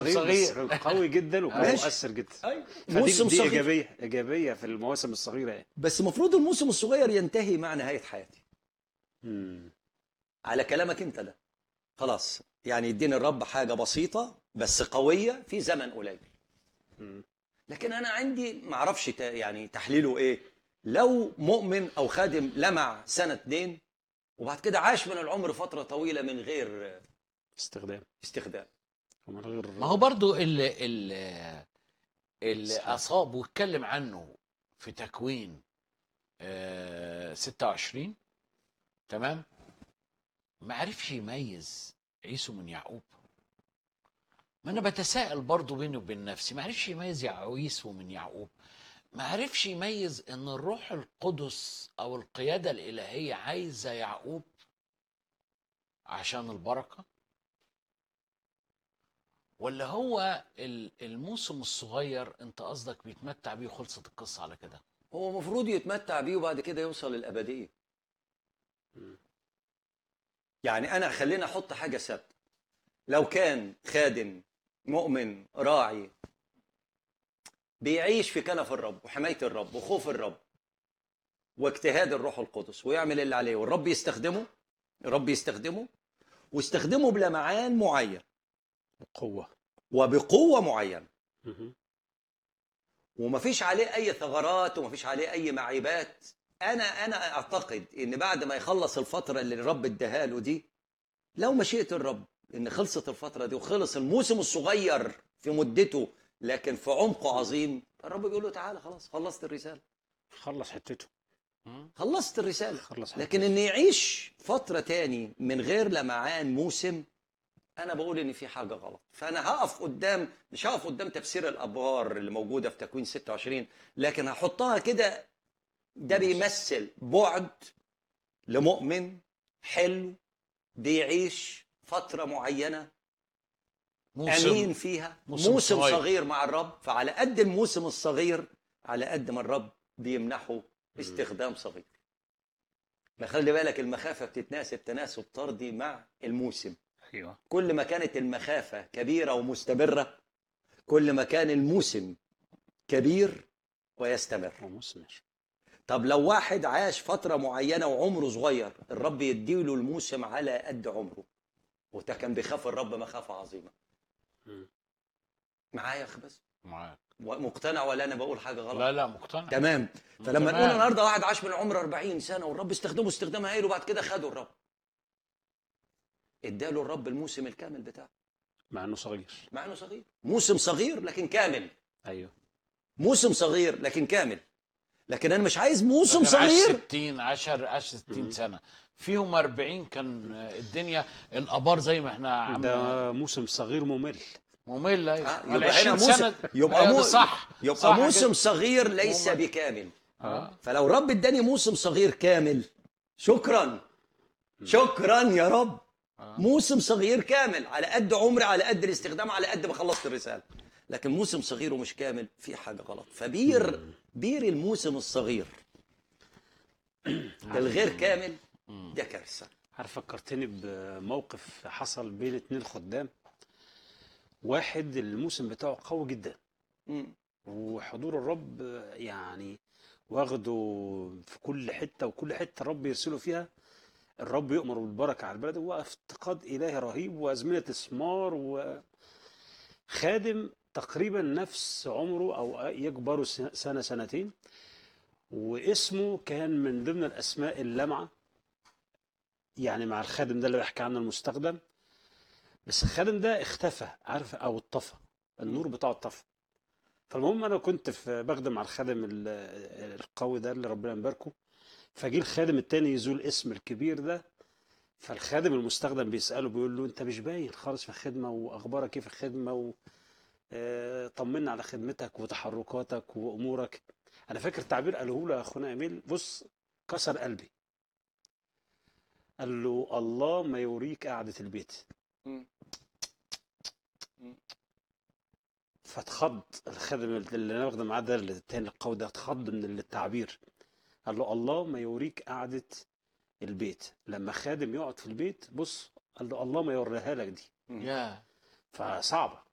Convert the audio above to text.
صغير. بس قوي جدا وكان ماشي. مؤثر جدا أيوة. فدي موسم دي صغير ايجابيه ايجابيه في المواسم الصغيره يعني بس المفروض الموسم الصغير ينتهي مع نهايه حياتي مم. على كلامك انت ده خلاص يعني يديني الرب حاجه بسيطه بس قويه في زمن قليل مم. لكن انا عندي ما اعرفش ت- يعني تحليله ايه لو مؤمن او خادم لمع سنه اتنين وبعد كده عاش من العمر فتره طويله من غير استخدام استخدام ومن غير ما هو برضو اللي اللي, اللي اصاب واتكلم عنه في تكوين آه 26 تمام ما عرفش يميز عيسو من يعقوب ما انا بتساءل برضو بيني وبين نفسي ما عرفش يميز عيسو من يعقوب ما عرفش يميز ان الروح القدس او القياده الالهيه عايزه يعقوب عشان البركه ولا هو ال- الموسم الصغير انت قصدك بيتمتع بيه وخلصت القصه على كده هو المفروض يتمتع بيه وبعد كده يوصل للابديه يعني انا خلينا احط حاجه ثابته لو كان خادم مؤمن راعي بيعيش في كنف الرب وحمايه الرب وخوف الرب واجتهاد الروح القدس ويعمل اللي عليه والرب يستخدمه الرب يستخدمه واستخدمه بلمعان معين قوه وبقوه معينه مهم. ومفيش عليه اي ثغرات ومفيش عليه اي معيبات انا انا اعتقد ان بعد ما يخلص الفتره اللي الرب اداها له دي لو مشيئه الرب ان خلصت الفتره دي وخلص الموسم الصغير في مدته لكن في عمقه عظيم الرب بيقول له تعالى خلاص خلصت الرساله خلص حتته خلصت الرساله خلص حتته لكن ان يعيش فتره تاني من غير لمعان موسم انا بقول ان في حاجه غلط فانا هقف قدام مش هقف قدام تفسير الابوار اللي موجوده في تكوين 26 لكن هحطها كده ده بيمثل بعد لمؤمن حلو بيعيش فتره معينه امين فيها موسم موسم, صغير. صغير مع الرب فعلى قد الموسم الصغير على قد ما الرب بيمنحه استخدام صغير ما خلي بالك المخافه بتتناسب تناسب طردي مع الموسم ايوه كل ما كانت المخافه كبيره ومستمره كل ما كان الموسم كبير ويستمر هو مثمر طب لو واحد عاش فتره معينه وعمره صغير الرب يديله الموسم على قد عمره وده كان بيخاف الرب مخافه عظيمه مم. معايا يا اخي بس معاك مقتنع ولا انا بقول حاجه غلط لا لا مقتنع تمام فلما تمام. نقول النهارده واحد عاش من العمر 40 سنه والرب استخدمه استخدام هايل وبعد كده خده الرب اداله الرب الموسم الكامل بتاعه مع انه صغير مع انه صغير موسم صغير لكن كامل ايوه موسم صغير لكن كامل لكن انا مش عايز موسم لكن عاش صغير 60 10 عاش 60 سنه فيهم 40 كان الدنيا الابار زي ما احنا عم ده موسم صغير ممل ممله آه، على يبقى 20 هنا موسم سنه يبقى أيوة، مو ده صح يبقى صح موسم كده. صغير ليس ممل. بكامل آه. فلو رب اداني موسم صغير كامل شكرا شكرا يا رب آه. موسم صغير كامل على قد عمري على قد الاستخدام على قد ما خلصت الرساله لكن موسم صغير ومش كامل في حاجه غلط فبير بير الموسم الصغير الغير كامل ده كارثه عارف فكرتني بموقف حصل بين اتنين خدام واحد الموسم بتاعه قوي جدا مم. وحضور الرب يعني واخده في كل حته وكل حته الرب يرسله فيها الرب يؤمر بالبركه على البلد هو افتقاد الهي رهيب وازمنه ثمار وخادم تقريبا نفس عمره او يكبر سنه سنتين واسمه كان من ضمن الاسماء اللمعه يعني مع الخادم ده اللي بيحكي عنه المستخدم بس الخادم ده اختفى عارف او اتطفى النور بتاعه اتطفى فالمهم انا كنت في بخدم مع الخادم ال- القوي ده اللي ربنا يباركه فجي الخادم التاني يزول الاسم الكبير ده فالخادم المستخدم بيساله بيقول له انت مش باين خالص في الخدمه واخبارك ايه في الخدمه و آه، طمنا على خدمتك وتحركاتك وامورك انا فاكر تعبير قاله له اخونا ايميل بص كسر قلبي قال له الله ما يوريك قعده البيت مم. فاتخض الخادم اللي انا واخده معاه ده التاني القوي ده اتخض من التعبير قال له الله ما يوريك قعده البيت لما خادم يقعد في البيت بص قال له الله ما يوريها لك دي يا فصعبه